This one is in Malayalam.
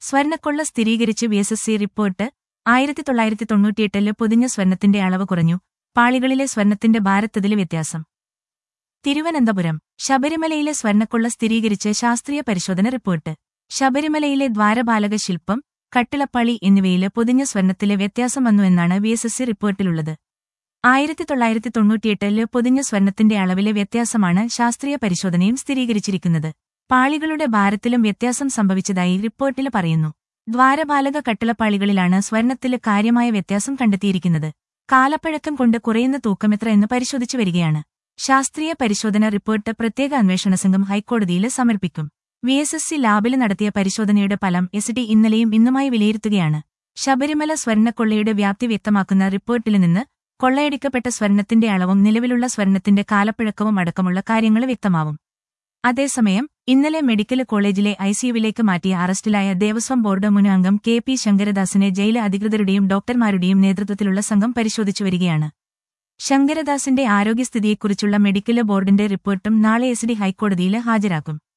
സ്വർണ്ണക്കൊള്ള സ്ഥിരീകരിച്ച് V S S C report ആയിരത്തി തൊള്ളായിരത്തി തൊണ്ണൂറ്റിയെട്ടില് പൊതിഞ്ഞ സ്വർണത്തിന്റെ അളവ് കുറഞ്ഞു പാളികളിലെ സ്വർണത്തിന്റെ ഭാരത്തതില് വ്യത്യാസം തിരുവനന്തപുരം ശബരിമലയിലെ സ്വർണ്ണക്കൊള്ള സ്ഥിരീകരിച്ച് ശാസ്ത്രീയ പരിശോധന റിപ്പോർട്ട് ശബരിമലയിലെ ദ്വാരപാലക ശില്പം കട്ടിളപ്പാളി എന്നിവയിലെ പൊതിഞ്ഞ സ്വർണത്തിലെ വ്യത്യാസം വന്നുവെന്നാണ് വി എസ് എസ് സി റിപ്പോർട്ടിലുള്ളത് ആയിരത്തി തൊള്ളായിരത്തി തൊണ്ണൂറ്റിയെട്ടില് പൊതിഞ്ഞ സ്വർണത്തിന്റെ അളവിലെ വ്യത്യാസമാണ് ശാസ്ത്രീയ പരിശോധനയും സ്ഥിരീകരിച്ചിരിക്കുന്നത് പാളികളുടെ ഭാരത്തിലും വ്യത്യാസം സംഭവിച്ചതായി റിപ്പോർട്ടിൽ പറയുന്നു ദ്വാരപാലക കട്ടിളപ്പാളികളിലാണ് സ്വർണത്തില് കാര്യമായ വ്യത്യാസം കണ്ടെത്തിയിരിക്കുന്നത് കാലപ്പഴക്കം കൊണ്ട് കുറയുന്ന തൂക്കമെത്ര എന്ന് പരിശോധിച്ചു വരികയാണ് ശാസ്ത്രീയ പരിശോധന റിപ്പോർട്ട് പ്രത്യേക അന്വേഷണ സംഘം ഹൈക്കോടതിയിൽ സമർപ്പിക്കും വി എസ് എസ് സി ലാബിൽ നടത്തിയ പരിശോധനയുടെ ഫലം എസ് ഡി ഇന്നലെയും ഇന്നുമായി വിലയിരുത്തുകയാണ് ശബരിമല സ്വർണ്ണക്കൊള്ളയുടെ വ്യാപ്തി വ്യക്തമാക്കുന്ന റിപ്പോർട്ടിൽ നിന്ന് കൊള്ളയടിക്കപ്പെട്ട സ്വർണത്തിന്റെ അളവും നിലവിലുള്ള സ്വർണത്തിന്റെ കാലപ്പഴക്കവും അടക്കമുള്ള കാര്യങ്ങൾ വ്യക്തമാവും അതേസമയം ഇന്നലെ മെഡിക്കൽ കോളേജിലെ ഐസിയുവിലേക്ക് മാറ്റിയ അറസ്റ്റിലായ ദേവസ്വം ബോർഡ് മുൻ അംഗം കെ പി ശങ്കരദാസിനെ ജയിൽ അധികൃതരുടെയും ഡോക്ടർമാരുടെയും നേതൃത്വത്തിലുള്ള സംഘം പരിശോധിച്ചു വരികയാണ് ശങ്കരദാസിന്റെ ആരോഗ്യസ്ഥിതിയെക്കുറിച്ചുള്ള മെഡിക്കൽ ബോർഡിന്റെ റിപ്പോർട്ടും നാളെ എസ് ഡി ഹൈക്കോടതിയിൽ ഹാജരാക്കും